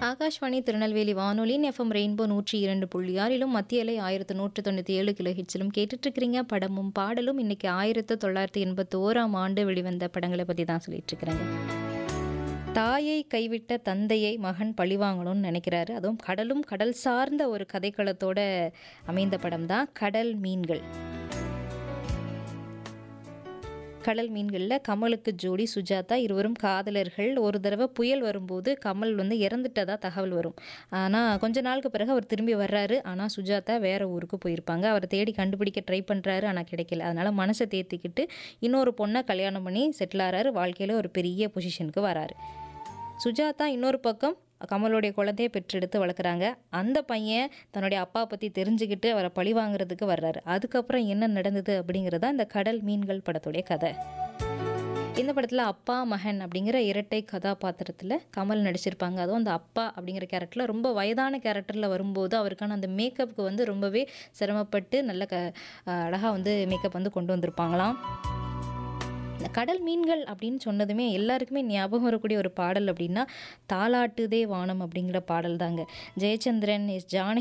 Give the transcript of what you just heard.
ஆகாஷ்வாணி திருநெல்வேலி வானொலியின் FM rainbow நூற்றி இரண்டு புள்ளி ஆறிலும் மத்திய அலை ஆயிரத்து நூற்று தொண்ணூற்றி ஏழு கிலோ ஹிட்ஸிலும் கேட்டுட்ருக்கிறீங்க படமும் பாடலும் இன்னைக்கு ஆயிரத்து தொள்ளாயிரத்தி எண்பத்தி ஓராம் ஆண்டு வெளிவந்த படங்களை பற்றி தான் சொல்லிட்டு இருக்கிறேங்க தாயை கைவிட்ட தந்தையை மகன் பழிவாங்கணும்னு நினைக்கிறாரு அதுவும் கடலும் கடல் சார்ந்த ஒரு கதைக்களத்தோட அமைந்த படம் தான் கடல் மீன்கள் கடல் மீன்களில் கமலுக்கு ஜோடி சுஜாதா இருவரும் காதலர்கள் ஒரு தடவை புயல் வரும்போது கமல் வந்து இறந்துட்டதா தகவல் வரும் ஆனால் கொஞ்ச நாளுக்கு பிறகு அவர் திரும்பி வர்றாரு ஆனால் சுஜாதா வேற ஊருக்கு போயிருப்பாங்க அவரை தேடி கண்டுபிடிக்க ட்ரை பண்ணுறாரு ஆனால் கிடைக்கல அதனால மனசை தேத்திக்கிட்டு இன்னொரு பொண்ணை கல்யாணம் பண்ணி செட்டில் ஆறாரு வாழ்க்கையில் ஒரு பெரிய பொசிஷனுக்கு வராரு சுஜாதா இன்னொரு பக்கம் கமலுடைய குழந்தையை பெற்றெடுத்து வளர்க்குறாங்க அந்த பையன் தன்னுடைய அப்பா பற்றி தெரிஞ்சுக்கிட்டு அவரை பழி வாங்குறதுக்கு வர்றாரு அதுக்கப்புறம் என்ன நடந்தது அப்படிங்கிறதா இந்த கடல் மீன்கள் படத்துடைய கதை இந்த படத்தில் அப்பா மகன் அப்படிங்கிற இரட்டை கதாபாத்திரத்தில் கமல் நடிச்சிருப்பாங்க அதுவும் அந்த அப்பா அப்படிங்கிற கேரக்டரில் ரொம்ப வயதான கேரக்டரில் வரும்போது அவருக்கான அந்த மேக்கப்புக்கு வந்து ரொம்பவே சிரமப்பட்டு நல்ல க அழகாக வந்து மேக்கப் வந்து கொண்டு வந்திருப்பாங்களாம் இந்த கடல் மீன்கள் அப்படின்னு சொன்னதுமே எல்லாருக்குமே ஞாபகம் வரக்கூடிய ஒரு பாடல் அப்படின்னா தாலாட்டுதே வானம் அப்படிங்கிற பாடல் தாங்க ஜெயச்சந்திரன் எஸ் ஜானகி